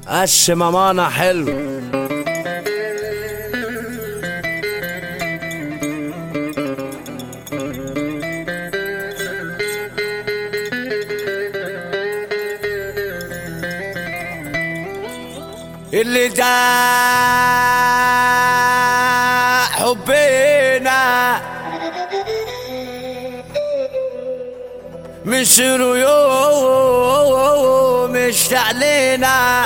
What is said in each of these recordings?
قش مامانا حلو اللي ده حبنا مصير يوم مشتاق لنا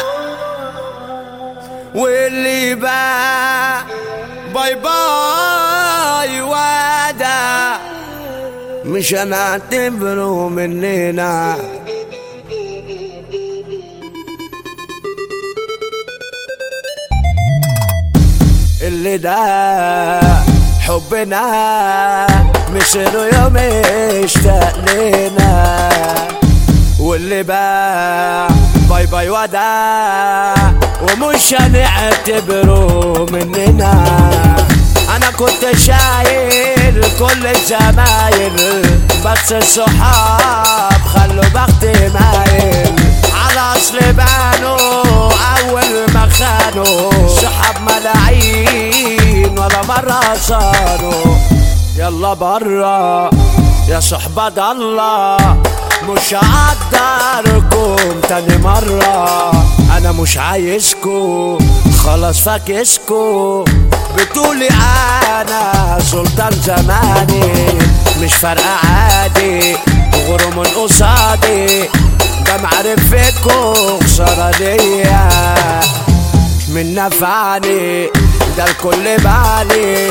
واللي باع باي باي ودا مش هنعتبره مننا اللي ده حبنا مصير يوم اشتاق لنا واللي باع باي باي وداع ومش هنعتبره مننا انا كنت شايل كل الزمايل بس الصحاب خلوا بختي مايل على اصل بانوا اول ما خانوا صحاب ملاعين ولا مرة صاروا يلا برا يا صحبة الله مش هقدركم تاني مرة انا مش عايزكو خلاص فاكسكو بتقولي انا سلطان زماني مش فارقة عادي غرو من قصادي ده معرفتكو خسارة ليا من نفعني ده الكل بالي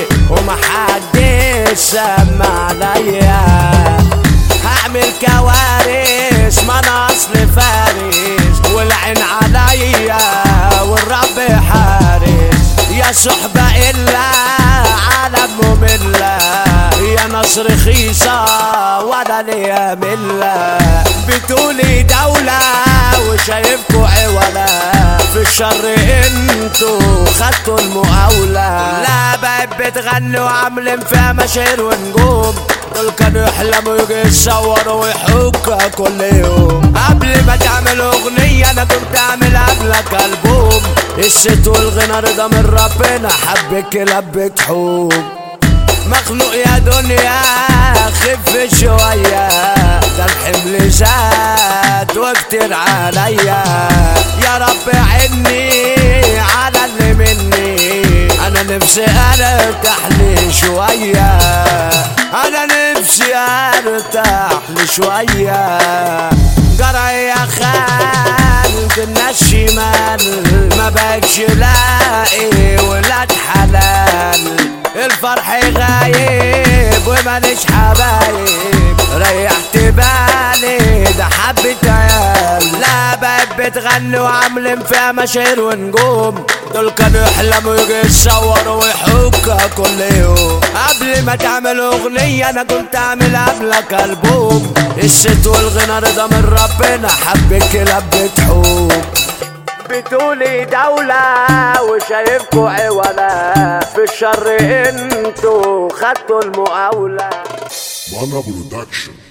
ومحدش سمع عليا هعمل كوارث ما انا اصل فارس والعين عليا والرب حارس يا صحبة إلا عالم مملة يا ناس رخيصة ولا ليا ملة بتقولي دولة وشايفكوا عولا في الشر انتوا خدتوا المقاولة لا بقت بتغني وعاملين فيها مشاهير ونجوم دول كانوا يحلموا يجي يتصوروا ويحوكوا كل يوم قبل ما تعمل اغنية انا كنت اعمل قبلك البوم الست والغنى رضا من ربنا حبك لبك حوم مخلوق يا دنيا خف شوية ده الحمل زاد وكتر عليا يا رب عني على اللي مني انا نفسي ارتاح لي شوية انا نفسي ارتاح لي شوية جرى يا خالد الناس شمال ما بقتش لاقي ولاد حلال الفرح غايب وماليش حبايب ريحت بالي ده حبة عيال لا بقت بتغني وعاملين فيها مشاهير ونجوم دول كانوا يحلموا يجي يتصوروا ويحوكوا كل يوم قبل ما تعمل اغنية انا كنت اعمل قبلك البوم الست والغنى رضا من ربنا حبك لبة حوم بتقولي دولة وشايفكوا عولا في الشر انتوا خدتوا المقاولة Mana Production